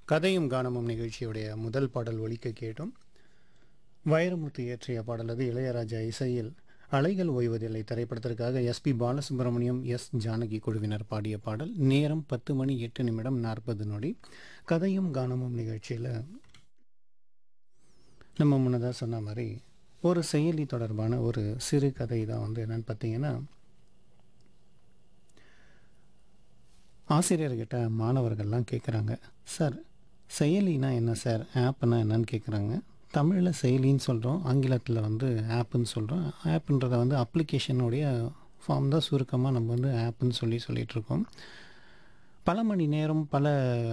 கதையும் கானமும் நிகழ்ச்சியுடைய முதல் பாடல் ஒலிக்க கேட்டோம் வைரமுத்து இயற்றிய பாடல் அது இளையராஜா இசையில் அலைகள் ஓய்வதில்லை திரைப்படத்திற்காக எஸ்பி பாலசுப்ரமணியம் எஸ் ஜானகி குழுவினர் பாடிய பாடல் நேரம் பத்து மணி எட்டு நிமிடம் நாற்பது நொடி கதையும் கானமும் நிகழ்ச்சியில் நம்ம முன்னதாக சொன்ன மாதிரி ஒரு செயலி தொடர்பான ஒரு சிறு கதை தான் வந்து என்னன்னு பார்த்தீங்கன்னா ஆசிரியர்கிட்ட மாணவர்கள்லாம் கேட்குறாங்க சார் செயலினா என்ன சார் ஆப்னா என்னன்னு கேட்குறாங்க தமிழில் செயலின்னு சொல்கிறோம் ஆங்கிலத்தில் வந்து ஆப்புன்னு சொல்கிறோம் ஆப்புன்றதை வந்து அப்ளிகேஷனுடைய ஃபார்ம் தான் சுருக்கமாக நம்ம வந்து ஆப்புன்னு சொல்லி சொல்லிகிட்ருக்கோம் பல மணி நேரம் பல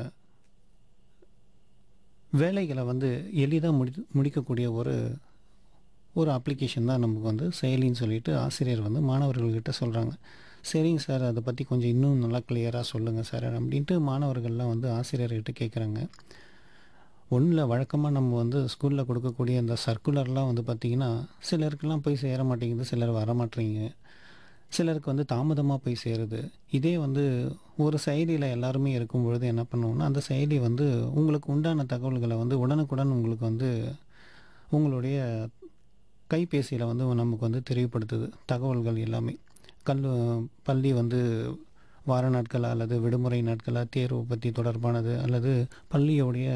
வேலைகளை வந்து எளிதாக முடி முடிக்கக்கூடிய ஒரு ஒரு அப்ளிகேஷன் தான் நமக்கு வந்து செயலின்னு சொல்லிட்டு ஆசிரியர் வந்து மாணவர்கள்கிட்ட சொல்கிறாங்க சரிங்க சார் அதை பற்றி கொஞ்சம் இன்னும் நல்லா கிளியராக சொல்லுங்கள் சார் அப்படின்ட்டு மாணவர்கள்லாம் வந்து ஆசிரியர்கிட்ட கேட்குறாங்க ஒன்றில் வழக்கமாக நம்ம வந்து ஸ்கூலில் கொடுக்கக்கூடிய இந்த சர்க்குலர்லாம் வந்து பார்த்திங்கன்னா சிலருக்கெல்லாம் போய் சேர மாட்டேங்குது சிலர் வர மாட்டேங்க சிலருக்கு வந்து தாமதமாக போய் சேருது இதே வந்து ஒரு செயலியில் எல்லாருமே இருக்கும் பொழுது என்ன பண்ணுவோம்னா அந்த செயலி வந்து உங்களுக்கு உண்டான தகவல்களை வந்து உடனுக்குடன் உங்களுக்கு வந்து உங்களுடைய கைபேசியில் வந்து நமக்கு வந்து தெரியப்படுத்துது தகவல்கள் எல்லாமே கல் பள்ளி வந்து வார நாட்களா அல்லது விடுமுறை நாட்களா தேர்வு பற்றி தொடர்பானது அல்லது பள்ளியோடைய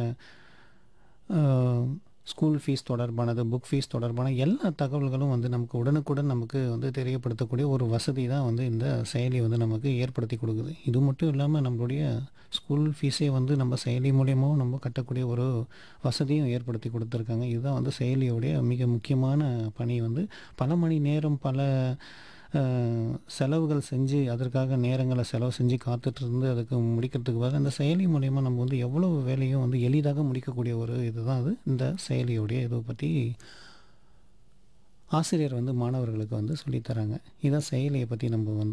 ஸ்கூல் ஃபீஸ் தொடர்பானது புக் ஃபீஸ் தொடர்பான எல்லா தகவல்களும் வந்து நமக்கு உடனுக்குடன் நமக்கு வந்து தெரியப்படுத்தக்கூடிய ஒரு வசதி தான் வந்து இந்த செயலி வந்து நமக்கு ஏற்படுத்தி கொடுக்குது இது மட்டும் இல்லாமல் நம்மளுடைய ஸ்கூல் ஃபீஸே வந்து நம்ம செயலி மூலியமாகவும் நம்ம கட்டக்கூடிய ஒரு வசதியும் ஏற்படுத்தி கொடுத்துருக்காங்க இதுதான் வந்து செயலியோடைய மிக முக்கியமான பணி வந்து பல மணி நேரம் பல செலவுகள் செஞ்சு அதற்காக நேரங்களை செலவு செஞ்சு காத்துட்டு இருந்து அதுக்கு முடிக்கிறதுக்கு பதில் அந்த செயலி மூலயமா நம்ம வந்து எவ்வளோ வேலையும் வந்து எளிதாக முடிக்கக்கூடிய ஒரு இதுதான் அது இந்த செயலியோடைய இதை பற்றி ஆசிரியர் வந்து மாணவர்களுக்கு வந்து சொல்லித்தராங்க இதான் செயலியை பற்றி நம்ம வந்து